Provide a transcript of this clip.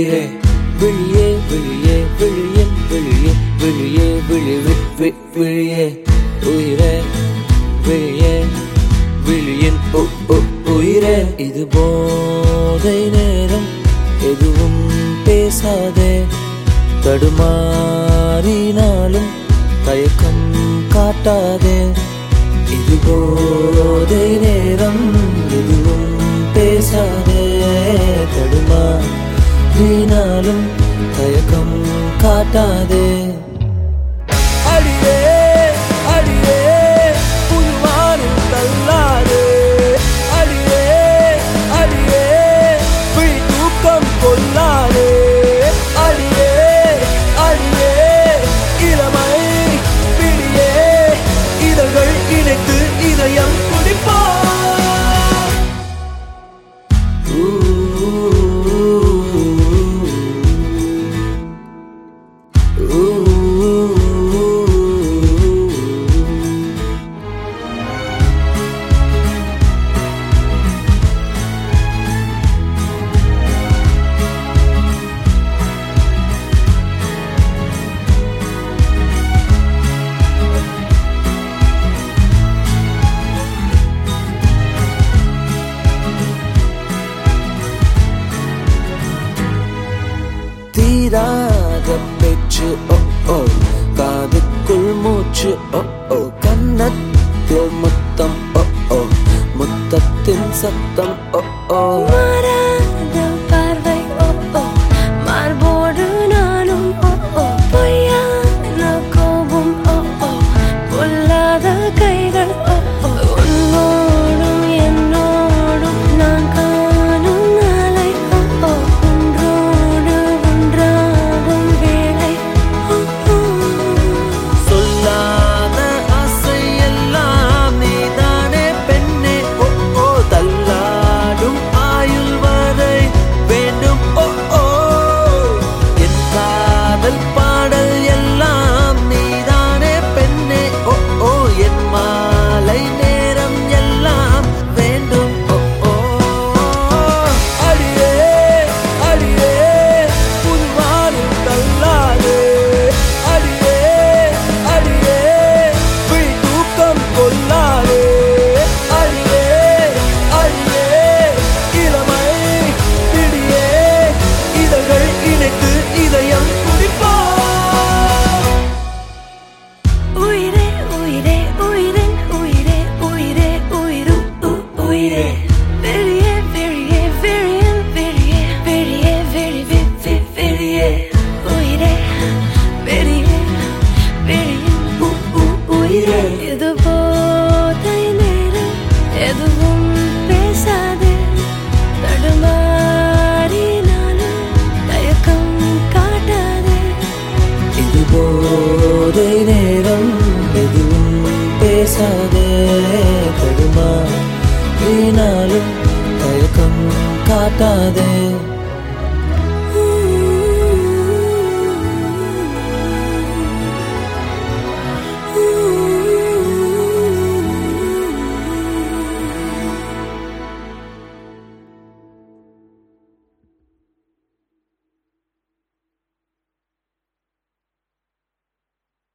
உயிரே விழியே விழியே விழியின் விழியே விழியே விழி வி- வி- விழியே உயிரே விழியே விழியின் உ- உ- உயிரே இது போதை நேரம் எதுவும் பேசாதே தடுமாறினாலும் தயக்கம் காட்டாதே இது போதை நேரம் எதுவும் பேசாதே தடுமாறினாலும் தயக்கம் காட்டாதே அடியே அடியே புதுவானில் தள்ளாதே அடியே அடியே பிழி தூக்கம் கொள்ளாதே அடியே அடியே இளமை பிடியே இதழ்கள் இணைத்து இதயம் குடிப்பா தீராத பேச்சு ஓ ஓ காதுக்குள் மூச்சு ஓ ஓ கன்னத்தில் முத்தம் ஓ ஓ முத்தத்தின் சத்தம் ஓ ஓ மாறாத பார்வை ஓ ஓ மார்போடு நானும் ஓ ஓ பொய்யான கோபம் ஓ ஓ பொல்லாத கைகள் ஓ ஓ உன்னோடும் என்னோடும் நான் காணும் நாளை ஓ ஓ ஒன்றோடு ஒன்றாகும் வேளை ஓ ஓ சொல்லாத ஆசை எல்லாம் நீதானே பெண்ணே ஓ ஓ தள்ளாடும் ஆயுள் வரை வேண்டும் ஓ ஓ என் காதல் பாடல் எல்லாம் நீதானே பெண்ணே ஓ ஓ என் மாலை நேரம் எல்லாம் வேண்டும் ஓ ஓ அடியே அடியே புதுவானில் தள்ளாதே அடியே அடியே விழி தூக்கம் கொள்ளாதே அடியே அடியே இளமை பிடியே இதழ்கள் இணைத்து இதயம் குடிப்பா உயிரே உயிரே உயிரின் உயிரே உயிரே உயிரு உ- உயிரே வெளியே வெளியே வெளியில் வெளியே வெளியே வெளி வி- வி- வெளியே உயிரே வெளியே வெளியில் உ- உ- உயிரே இது போதை நேரம் எதுவும் பேசாதே தடுமாறினாலும் தயக்கம் காட்டாதே இது போதை நேரம் எதுவும் பேசாதே தடுமா வீணாலும் தயக்கம் காட்டாதே